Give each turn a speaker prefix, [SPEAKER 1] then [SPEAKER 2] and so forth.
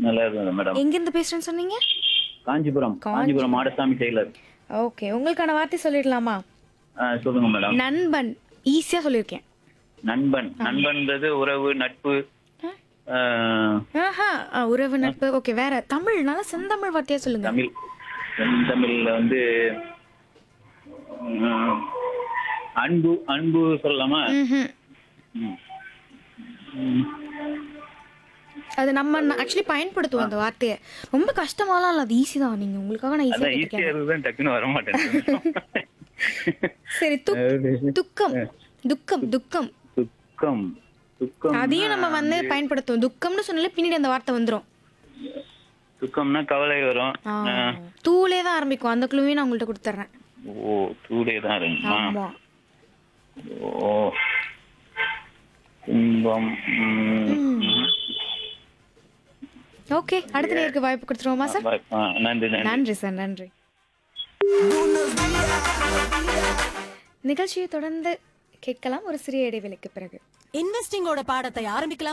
[SPEAKER 1] நல்லா இருக்கு மேடம்
[SPEAKER 2] எங்கிருந்து பேசுறேன்னு சொன்னீங்க
[SPEAKER 1] காஞ்சிபுரம் காஞ்சிபுரம் மாடசாமி டெய்லர்
[SPEAKER 2] ஓகே உங்களுக்கான வார்த்தை சொல்லிடலாமா
[SPEAKER 1] ஆ, சொல்லுங்க மேடம்
[SPEAKER 2] நண்பன் ஈஸியா சொல்லியிருக்கேன்
[SPEAKER 1] நண்பன் நண்பன்றது உறவு நட்பு ஆ,
[SPEAKER 2] ஆஹா ஆ, உறவு நட்பு ஓகே வேற தமிழ் நல்லா செந்தமிழ் வார்த்தையா சொல்லுங்க
[SPEAKER 1] தமிழ் தமிழ்ல வந்து ம், அன்பு அன்பு சொல்லலாமா
[SPEAKER 2] ம்ஹும்.
[SPEAKER 1] ம். ம்.
[SPEAKER 2] அது நம்ம ஆக்சுவலி பயன்படுத்துவோம் அந்த வார்த்தையை ரொம்ப கஷ்டமாலாம் இல்லை அது ஈஸி தான் நீங்க உங்களுக்காக நான் ஈஸியா
[SPEAKER 1] அதான் ஈஸியா இருக்குதான் டக்குன்னு வர மாட்டேன்
[SPEAKER 2] சரி துக் துக்கம் துக்கம் துக்கம்
[SPEAKER 1] துக்கம் துக்கம்
[SPEAKER 2] அதையும் நம்ம வந்து பயன்படுத்துவோம் துக்கம்னு சொன்னாலே பின்னாடி அந்த வார்த்தை வந்துரும்
[SPEAKER 1] துக்கம்னா கவலை வரும்
[SPEAKER 2] ஆ.
[SPEAKER 1] ஆ.
[SPEAKER 2] தூளே தான் ஆரம்பிக்கும் அந்த குழுவையும் நான் உங்கள்ட்ட கொடுத்துட்றேன்
[SPEAKER 1] ஓ சூடே தான் இருக்குமா
[SPEAKER 2] ஆமா
[SPEAKER 1] ஓ துன்பம் ம்.
[SPEAKER 2] ஓகே அடுத்த நேருக்கு வாய்ப்பு கொடுத்துருவோமா சார்
[SPEAKER 1] ஆ, நன்றி நன்றி
[SPEAKER 2] நன்றி சார் நன்றி நிகழ்ச்சியை தொடர்ந்து கேட்கலாம் ஒரு சிறிய இடைவெளிக்கு பிறகு
[SPEAKER 3] இன்வெஸ்டிங்கோட பாடத்தை ஆரம்பிக்கலாம்